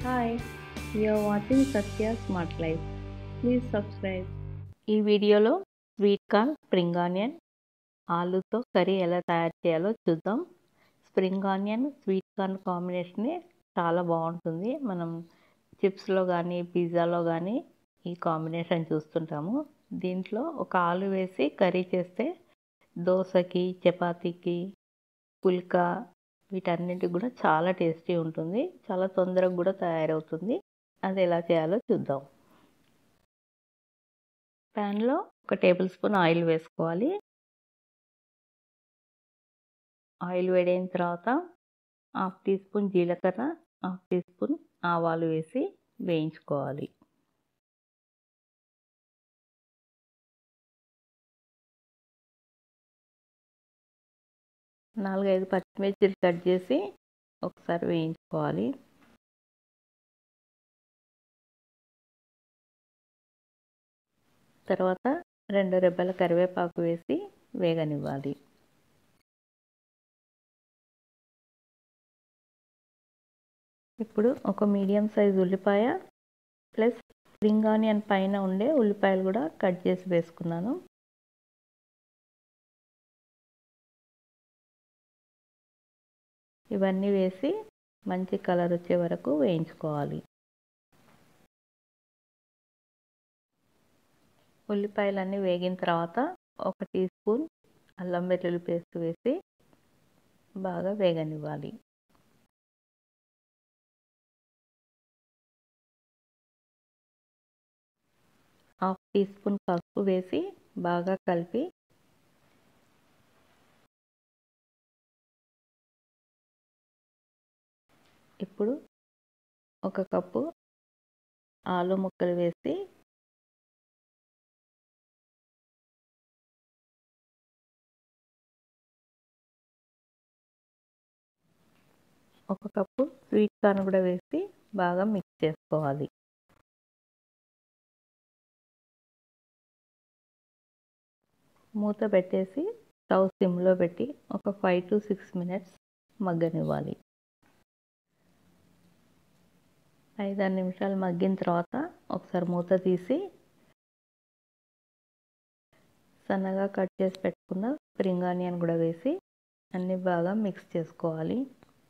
Hi, you are watching Satya Smart Life. Please subscribe. ఈ వీడియోలో sweet corn spring onion ఆలుతో curry ఎలా తయారు చేయాలో చూద్దాం spring onion sweet corn combination చాలా బాగుంటుంది మనం చిప్స్లో కానీ పిజ్జాలో కానీ ఈ కాంబినేషన్ చూస్తుంటాము దీంట్లో ఒక ఆలు వేసి కర్రీ చేస్తే దోశకి చపాతీకి పుల్కా వీటన్నిటికి కూడా చాలా టేస్టీ ఉంటుంది చాలా తొందరగా కూడా తయారవుతుంది అది ఎలా చేయాలో చూద్దాం ప్యాన్లో ఒక టేబుల్ స్పూన్ ఆయిల్ వేసుకోవాలి ఆయిల్ వేడైన తర్వాత హాఫ్ టీ స్పూన్ జీలకర్ర హాఫ్ టీ స్పూన్ ఆవాలు వేసి వేయించుకోవాలి నాలుగైదు పచ్చిమిర్చిలు కట్ చేసి ఒకసారి వేయించుకోవాలి తర్వాత రెండు రెబ్బల కరివేపాకు వేసి వేగనివ్వాలి ఇప్పుడు ఒక మీడియం సైజ్ ఉల్లిపాయ ప్లస్ స్ప్రింగ్ ఆనియన్ పైన ఉండే ఉల్లిపాయలు కూడా కట్ చేసి వేసుకున్నాను ఇవన్నీ వేసి మంచి కలర్ వచ్చే వరకు వేయించుకోవాలి ఉల్లిపాయలన్నీ వేగిన తర్వాత ఒక టీ స్పూన్ అల్లం వెల్లుల్లి పేస్ట్ వేసి బాగా వేగనివ్వాలి హాఫ్ టీ స్పూన్ పసుపు వేసి బాగా కలిపి ఇప్పుడు ఒక కప్పు ఆలు ముక్కలు వేసి ఒక కప్పు స్వీట్ కార్న్ కూడా వేసి బాగా మిక్స్ చేసుకోవాలి మూత పెట్టేసి స్టవ్ సిమ్లో పెట్టి ఒక ఫైవ్ టు సిక్స్ మినిట్స్ మగ్గనివ్వాలి ఐదారు నిమిషాలు మగ్గిన తర్వాత ఒకసారి మూత తీసి సన్నగా కట్ చేసి పెట్టుకున్న స్ప్రింగ్ ఆనియన్ కూడా వేసి అన్నీ బాగా మిక్స్ చేసుకోవాలి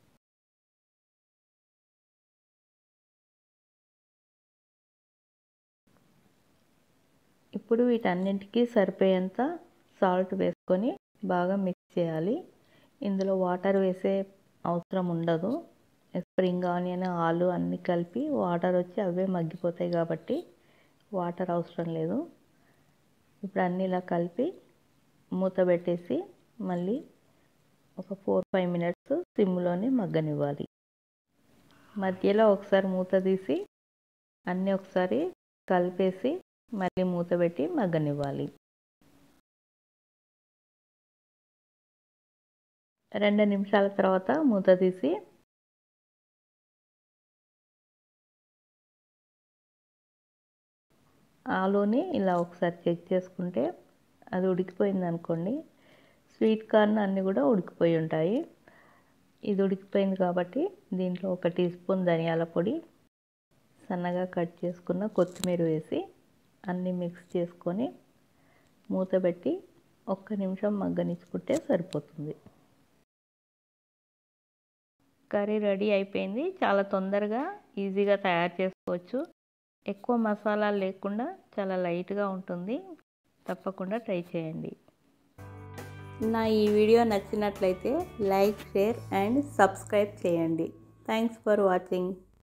ఇప్పుడు వీటన్నింటికి సరిపోయేంత సాల్ట్ వేసుకొని బాగా మిక్స్ చేయాలి ఇందులో వాటర్ వేసే అవసరం ఉండదు స్ప్రింగ్ ఆనియన్ ఆలు అన్నీ కలిపి వాటర్ వచ్చి అవే మగ్గిపోతాయి కాబట్టి వాటర్ అవసరం లేదు ఇప్పుడు అన్నీ ఇలా కలిపి మూత పెట్టేసి మళ్ళీ ఒక ఫోర్ ఫైవ్ మినిట్స్ సిమ్లోనే మగ్గనివ్వాలి మధ్యలో ఒకసారి మూత తీసి అన్నీ ఒకసారి కలిపేసి మళ్ళీ మూత పెట్టి మగ్గనివ్వాలి రెండు నిమిషాల తర్వాత మూత తీసి ఆలూని ఇలా ఒకసారి చెక్ చేసుకుంటే అది ఉడికిపోయింది అనుకోండి స్వీట్ కార్న్ అన్నీ కూడా ఉడికిపోయి ఉంటాయి ఇది ఉడికిపోయింది కాబట్టి దీంట్లో ఒక టీ స్పూన్ ధనియాల పొడి సన్నగా కట్ చేసుకున్న కొత్తిమీర వేసి అన్నీ మిక్స్ చేసుకొని మూత పెట్టి ఒక్క నిమిషం మగ్గనిచ్చుకుంటే సరిపోతుంది కర్రీ రెడీ అయిపోయింది చాలా తొందరగా ఈజీగా తయారు చేసుకోవచ్చు ఎక్కువ మసాలాలు లేకుండా చాలా లైట్గా ఉంటుంది తప్పకుండా ట్రై చేయండి నా ఈ వీడియో నచ్చినట్లయితే లైక్ షేర్ అండ్ సబ్స్క్రైబ్ చేయండి థ్యాంక్స్ ఫర్ వాచింగ్